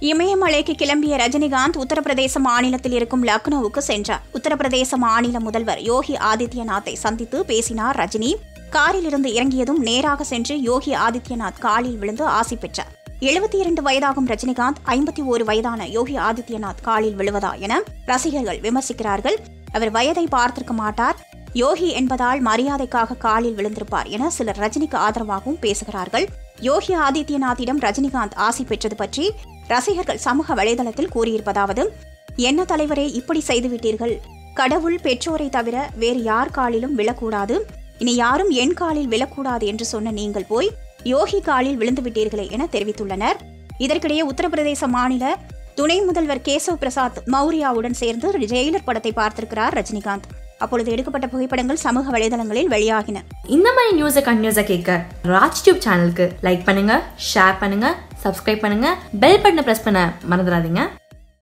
இமயமலைக்கு கிளம்பிய ரஜினிகாந்த் உத்தரப்பிரதேச மாநிலத்தில் இருக்கும் லக்னோவுக்கு சென்றார் உத்தரப்பிரதேச மாநில முதல்வர் யோகி ஆதித்யநாத்தை சந்தித்து பேசினார் ரஜினி காரில் இருந்து இறங்கியதும் நேராக சென்று யோகி ஆதித்யநாத் காலில் விழுந்து ஆசி பெற்றார் எழுபத்தி இரண்டு வயதாகும் ரஜினிகாந்த் ஐம்பத்தி ஓரு வயதான யோகி ஆதித்யநாத் காலில் விழுவதா என ரசிகர்கள் விமர்சிக்கிறார்கள் அவர் வயதை பார்த்திருக்க மாட்டார் யோகி என்பதால் மரியாதைக்காக காலில் விழுந்திருப்பார் என சிலர் ரஜினிக்கு ஆதரவாகவும் பேசுகிறார்கள் யோகி ஆதித்யநாத்திடம் ரஜினிகாந்த் ஆசி பெற்றது பற்றி ரசிகர்கள் சமூக வலைதளத்தில் கூறியிருப்பதாவது என்ன தலைவரே இப்படி செய்துவிட்டீர்கள் கடவுள் பெற்றோரை தவிர வேறு யார் காலிலும் விழக்கூடாது இனி யாரும் என் காலில் விழக்கூடாது என்று சொன்ன நீங்கள் போய் யோகி காலில் விழுந்து விட்டீர்களே என தெரிவித்துள்ளனர் இதற்கிடையே உத்தரப்பிரதேச மாநில துணை முதல்வர் கேசவ் பிரசாத் மௌரியாவுடன் சேர்ந்து ஜெயிலர் படத்தை பார்த்திருக்கிறார் ரஜினிகாந்த் அப்பொழுது எடுக்கப்பட்ட புகைப்படங்கள் சமூக வலைதளங்களில் வெளியாகின இந்த மாதிரி நியூஸை கண்டினியூஸாக கேட்க ராஜ் டியூப் சேனலுக்கு லைக் பண்ணுங்க ஷேர் பண்ணுங்க சப்ஸ்கிரைப் பண்ணுங்க பெல் பட்டனை ப்ரெஸ் பண்ண மறந்துடாதீங்க